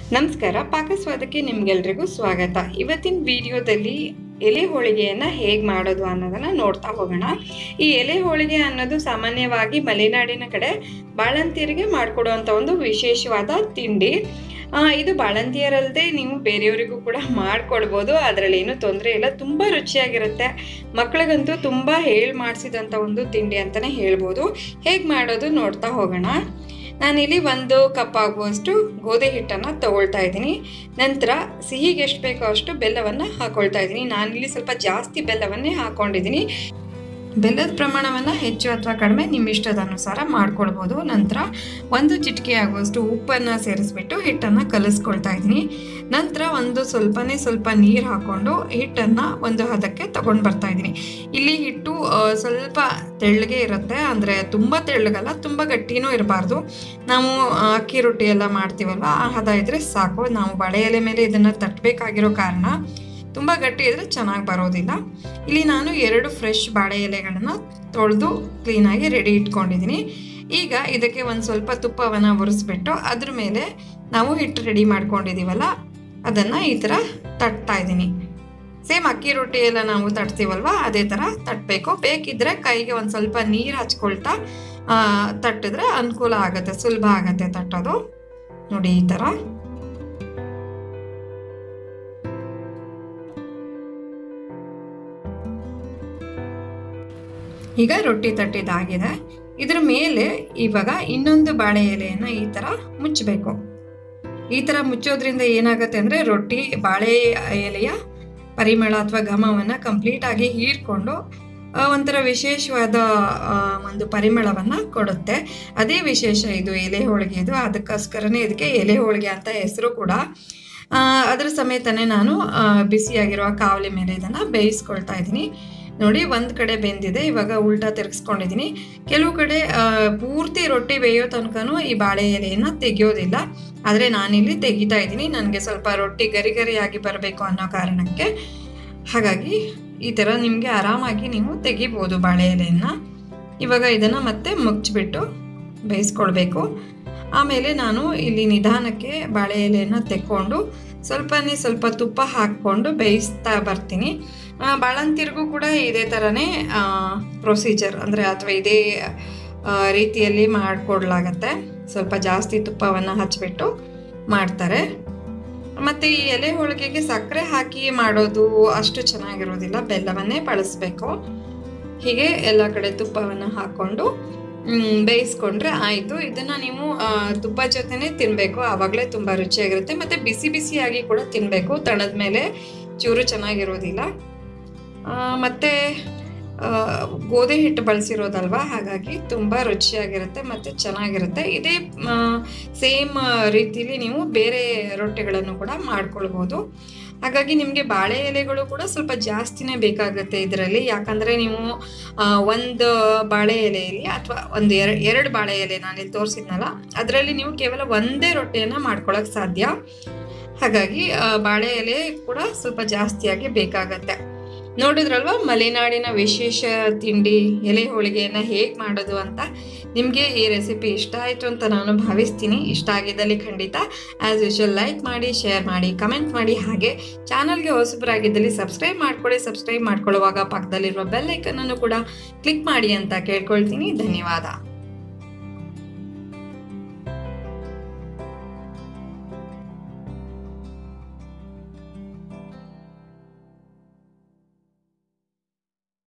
ನಮಸ್ಕಾರ ಪಾಕಸ್ವಾದಕ್ಕೆ ನಿಮ್ಗೆಲ್ರಿಗೂ ಸ್ವಾಗತ ಇವತ್ತಿನ ವಿಡಿಯೋದಲ್ಲಿ ಎಲೆ ಹೋಳಿಗೆಯನ್ನು ಹೇಗೆ ಮಾಡೋದು ಅನ್ನೋದನ್ನ ನೋಡ್ತಾ ಹೋಗೋಣ ಈ ಎಲೆ ಹೋಳಿಗೆ ಅನ್ನೋದು ಸಾಮಾನ್ಯವಾಗಿ ಮಲೆನಾಡಿನ ಕಡೆ ಬಾಳಂತಿಯರಿಗೆ ಮಾಡಿಕೊಡುವಂಥ ಒಂದು ವಿಶೇಷವಾದ ತಿಂಡಿ ಆ, ಇದು ಬಾಳಂತಿಯರಲ್ಲದೆ ನೀವು ಬೇರೆಯವರಿಗೂ ಕೂಡ ಮಾಡ್ಕೊಳ್ಬೋದು ಅದರಲ್ಲಿ ಏನೂ ತೊಂದರೆ ಇಲ್ಲ ತುಂಬ ರುಚಿಯಾಗಿರುತ್ತೆ ಮಕ್ಕಳಿಗಂತೂ ತುಂಬ ಹೇಳಿ ಮಾಡಿಸಿದಂಥ ಒಂದು ತಿಂಡಿ ಅಂತಲೇ ಹೇಳ್ಬೋದು ಹೇಗೆ ಮಾಡೋದು ನೋಡ್ತಾ ಹೋಗೋಣ ನಾನಿಲ್ಲಿ ಒಂದು ಕಪ್ ಆಗುವಷ್ಟು ಗೋಧಿ ಹಿಟ್ಟನ್ನು ತಗೊಳ್ತಾ ಇದ್ದೀನಿ ನಂತರ ಸಿಹಿಗೆ ಎಷ್ಟು ಬೇಕೋ ಅಷ್ಟು ಬೆಲ್ಲವನ್ನು ಹಾಕೊಳ್ತಾ ಇದ್ದೀನಿ ನಾನಿಲ್ಲಿ ಸ್ವಲ್ಪ ಜಾಸ್ತಿ ಬೆಲ್ಲವನ್ನೇ ಹಾಕೊಂಡಿದ್ದೀನಿ ಬೆಲ್ಲದ ಪ್ರಮಾಣವನ್ನು ಹೆಚ್ಚು ಅಥವಾ ಕಡಿಮೆ ನಿಮ್ಮ ಇಷ್ಟದ ಅನುಸಾರ ಮಾಡ್ಕೊಳ್ಬೋದು ನಂತರ ಒಂದು ಚಿಟಿಕೆ ಆಗುವಷ್ಟು ಉಪ್ಪನ್ನು ಸೇರಿಸ್ಬಿಟ್ಟು ಹಿಟ್ಟನ್ನು ಕಲಿಸ್ಕೊಳ್ತಾ ಇದ್ದೀನಿ ನಂತರ ಒಂದು ಸ್ವಲ್ಪನೇ ಸ್ವಲ್ಪ ನೀರು ಹಾಕ್ಕೊಂಡು ಹಿಟ್ಟನ್ನು ಒಂದು ಹದಕ್ಕೆ ತಗೊಂಡು ಬರ್ತಾ ಇದ್ದೀನಿ ಇಲ್ಲಿ ಹಿಟ್ಟು ಆ, ಸ್ವಲ್ಪ ತೆಳ್ಳಗೆ ಇರುತ್ತೆ ಅಂದರೆ ತುಂಬ ತೆಳ್ಳಗಲ್ಲ ತುಂಬ ಗಟ್ಟಿನೂ ಇರಬಾರ್ದು ನಾವು ಆ, ಅಕ್ಕಿ ರೊಟ್ಟಿ ಎಲ್ಲ ಮಾಡ್ತೀವಲ್ವ ಆ ಹದ ಇದ್ರೆ ಸಾಕು ನಾವು ಬಳೆ ಎಲೆ ಮೇಲೆ ಇದನ್ನು ತಟ್ಟಬೇಕಾಗಿರೋ ಕಾರಣ ತುಂಬ ಗಟ್ಟಿ ಇದ್ರೆ ಚೆನ್ನಾಗಿ ಬರೋದಿಲ್ಲ ಇಲ್ಲಿ ನಾನು ಎರಡು ಫ್ರೆಶ್ ಬಾಳೆ ಎಲೆಗಳನ್ನು ತೊಳೆದು ಕ್ಲೀನಾಗಿ ರೆಡಿ ಇಟ್ಕೊಂಡಿದ್ದೀನಿ ಈಗ ಇದಕ್ಕೆ ಒಂದು ಸ್ವಲ್ಪ ತುಪ್ಪವನ್ನು ಒರೆಸ್ಬಿಟ್ಟು ಅದ್ರ ಮೇಲೆ ನಾವು ಹಿಟ್ಟು ರೆಡಿ ಮಾಡ್ಕೊಂಡಿದ್ದೀವಲ್ಲ ಅದನ್ನು ಈ ಥರ ತಟ್ತಾ ಇದ್ದೀನಿ ಸೇಮ್ ಅಕ್ಕಿ ರೊಟ್ಟಿ ಎಲ್ಲ ನಾವು ತಟ್ತೀವಲ್ವ ಅದೇ ಥರ ತಟ್ಟಬೇಕು ಬೇಕಿದ್ರೆ ಕೈಗೆ ಒಂದು ಸ್ವಲ್ಪ ನೀರು ಹಚ್ಕೊಳ್ತಾ ಆ, ತಟ್ಟಿದ್ರೆ ಅನುಕೂಲ ಆಗುತ್ತೆ ಸುಲಭ ಆಗುತ್ತೆ ತಟ್ಟೋದು ನೋಡಿ ಈ ಥರ ಈಗ ರೊಟ್ಟಿ ತಟ್ಟಿದ್ದಾಗಿದೆ ಇದ್ರ ಮೇಲೆ ಇವಾಗ ಇನ್ನೊಂದು ಬಾಳೆ ಎಲೆಯನ್ನು ಈ ಥರ ಮುಚ್ಚಬೇಕು ಈ ಥರ ಮುಚ್ಚೋದ್ರಿಂದ ಏನಾಗುತ್ತೆ ಅಂದರೆ ರೊಟ್ಟಿ ಬಾಳೆ ಎಲೆಯ ಪರಿಮಳ ಅಥವಾ ಘಮವನ್ನು ಕಂಪ್ಲೀಟಾಗಿ ಹೀರ್ಕೊಂಡು ಆ, ಒಂಥರ ವಿಶೇಷವಾದ ಆ, ಒಂದು ಪರಿಮಳವನ್ನು ಕೊಡುತ್ತೆ ಅದೇ ವಿಶೇಷ ಇದು ಎಲೆ ಹೋಳಿಗೆ ಇದು ಅದಕ್ಕೋಸ್ಕರನೇ ಇದಕ್ಕೆ ಎಲೆ ಹೋಳಿಗೆ ಅಂತ ಹೆಸರು ಕೂಡ ಆ, ಅದರ ಸಮೇತನೇ ನಾನು ಆ, ಬಿಸಿಯಾಗಿರುವ ಕಾವಲಿ ಮೇಲೆ ಇದನ್ನು ಬೇಯಿಸ್ಕೊಳ್ತಾ ಇದ್ದೀನಿ ನೋಡಿ ಒಂದು ಕಡೆ ಬೆಂದಿದೆ ಇವಾಗ ಉಲ್ಟಾ ತಿರ್ಗಿಸ್ಕೊಂಡಿದ್ದೀನಿ ಕೆಲವು ಕಡೆ ಆ, ಪೂರ್ತಿ ರೊಟ್ಟಿ ಬೇಯೋ ತನಕನೂ ಈ ಬಾಳೆ ಎಲೆಯನ್ನು ತೆಗೆಯೋದಿಲ್ಲ ಆದರೆ ನಾನಿಲ್ಲಿ ತೆಗಿತಾ ಇದ್ದೀನಿ ನನಗೆ ಸ್ವಲ್ಪ ರೊಟ್ಟಿ ಗರಿ ಗರಿಯಾಗಿ ಬರಬೇಕು ಅನ್ನೋ ಕಾರಣಕ್ಕೆ ಹಾಗಾಗಿ ಈ ಥರ ನಿಮಗೆ ಆರಾಮಾಗಿ ನೀವು ತೆಗಿಬೋದು ಬಾಳೆ ಎಲೆಯನ್ನು ಇವಾಗ ಇದನ್ನು ಮತ್ತೆ ಮುಚ್ಚಿಬಿಟ್ಟು ಬೇಯಿಸ್ಕೊಳ್ಬೇಕು ಆಮೇಲೆ ನಾನು ಇಲ್ಲಿ ನಿಧಾನಕ್ಕೆ ಬಾಳೆ ಎಲೆಯನ್ನು ತೆಕ್ಕೊಂಡು ಸ್ವಲ್ಪನೇ ಸ್ವಲ್ಪ ತುಪ್ಪ ಹಾಕ್ಕೊಂಡು ಬೇಯಿಸ್ತಾ ಬರ್ತೀನಿ ಆ, ಬಾಳಂತಿರ್ಗೂ ಕೂಡ ಇದೇ ಥರನೇ ಪ್ರೊಸೀಜರ್ ಅಂದರೆ ಅಥವಾ ಇದೇ ಆ, ರೀತಿಯಲ್ಲಿ ಮಾಡಿಕೊಡ್ಲಾಗತ್ತೆ ಸ್ವಲ್ಪ ಜಾಸ್ತಿ ತುಪ್ಪವನ್ನು ಹಚ್ಬಿಟ್ಟು ಮಾಡ್ತಾರೆ ಮತ್ತು ಈ ಎಲೆ ಹೋಳಿಗೆಗೆ ಸಕ್ಕರೆ ಹಾಕಿ ಮಾಡೋದು ಅಷ್ಟು ಚೆನ್ನಾಗಿರೋದಿಲ್ಲ ಬೆಲ್ಲವನ್ನೇ ಬಳಸಬೇಕು ಹೀಗೆ ಎಲ್ಲ ಕಡೆ ತುಪ್ಪವನ್ನು ಹಾಕ್ಕೊಂಡು ಮ್, ಬೇಯಿಸ್ಕೊಂಡ್ರೆ ಆಯಿತು ಇದನ್ನು ನೀವು ಆ, ತುಪ್ಪ ಜೊತೆನೇ ತಿನ್ನಬೇಕು ಆವಾಗಲೇ ತುಂಬ ರುಚಿಯಾಗಿರುತ್ತೆ ಮತ್ತು ಬಿಸಿ ಬಿಸಿಯಾಗಿ ಕೂಡ ತಿನ್ನಬೇಕು ತಣದ ಮೇಲೆ ಚೂರು ಚೆನ್ನಾಗಿರೋದಿಲ್ಲ ಆ, ಮತ್ತೆ ಆ, ಗೋಧಿ ಹಿಟ್ಟು ಬಳಸಿರೋದಲ್ವಾ ಹಾಗಾಗಿ ತುಂಬ ರುಚಿಯಾಗಿರುತ್ತೆ ಮತ್ತು ಚೆನ್ನಾಗಿರುತ್ತೆ ಇದೇ ಸೇಮ್ ರೀತಿಲಿ ನೀವು ಬೇರೆ ರೊಟ್ಟಿಗಳನ್ನು ಕೂಡ ಮಾಡ್ಕೊಳ್ಬೋದು ಹಾಗಾಗಿ ನಿಮಗೆ ಬಾಳೆ ಎಲೆಗಳು ಕೂಡ ಸ್ವಲ್ಪ ಜಾಸ್ತಿನೇ ಬೇಕಾಗುತ್ತೆ ಇದರಲ್ಲಿ ಯಾಕಂದರೆ ನೀವು ಆ, ಒಂದು ಬಾಳೆ ಎಲೆಯಲ್ಲಿ ಅಥವಾ ಒಂದು ಎರಡು ಎರಡು ಬಾಳೆ ಎಲೆ ನಾನಿಲ್ಲಿ ತೋರಿಸಿದ್ನಲ್ಲ ಅದರಲ್ಲಿ ನೀವು ಕೇವಲ ಒಂದೇ ರೊಟ್ಟಿಯನ್ನು ಮಾಡ್ಕೊಳ್ಳೋಕೆ ಸಾಧ್ಯ ಹಾಗಾಗಿ ಆ, ಬಾಳೆ ಎಲೆ ಕೂಡ ಸ್ವಲ್ಪ ಜಾಸ್ತಿಯಾಗಿ ಬೇಕಾಗತ್ತೆ ನೋಡಿದ್ರಲ್ವ ಮಲೆನಾಡಿನ ವಿಶೇಷ ತಿಂಡಿ ಎಲೆ ಹೋಳಿಗೆಯನ್ನು ಹೇಗೆ ಮಾಡೋದು ಅಂತ ನಿಮಗೆ ಈ ರೆಸಿಪಿ ಇಷ್ಟ ಆಯಿತು ಅಂತ ನಾನು ಭಾವಿಸ್ತೀನಿ ಇಷ್ಟ ಆಗಿದ್ದಲ್ಲಿ ಖಂಡಿತ ಆ್ಯಸ್ ಯೂಶುವಲ್ ಲೈಕ್ ಮಾಡಿ ಶೇರ್ ಮಾಡಿ ಕಮೆಂಟ್ ಮಾಡಿ ಹಾಗೆ ಚಾನಲ್ಗೆ ಹೊಸಬರಾಗಿದ್ದಲ್ಲಿ ಸಬ್ಸ್ಕ್ರೈಬ್ ಮಾಡ್ಕೊಳ್ಳಿ ಸಬ್ಸ್ಕ್ರೈಬ್ ಮಾಡ್ಕೊಳ್ಳುವಾಗ ಪಕ್ಕದಲ್ಲಿರುವ ಬೆಲ್ ಐಕನನ್ನು ಕೂಡ ಕ್ಲಿಕ್ ಮಾಡಿ ಅಂತ ಕೇಳ್ಕೊಳ್ತೀನಿ ಧನ್ಯವಾದ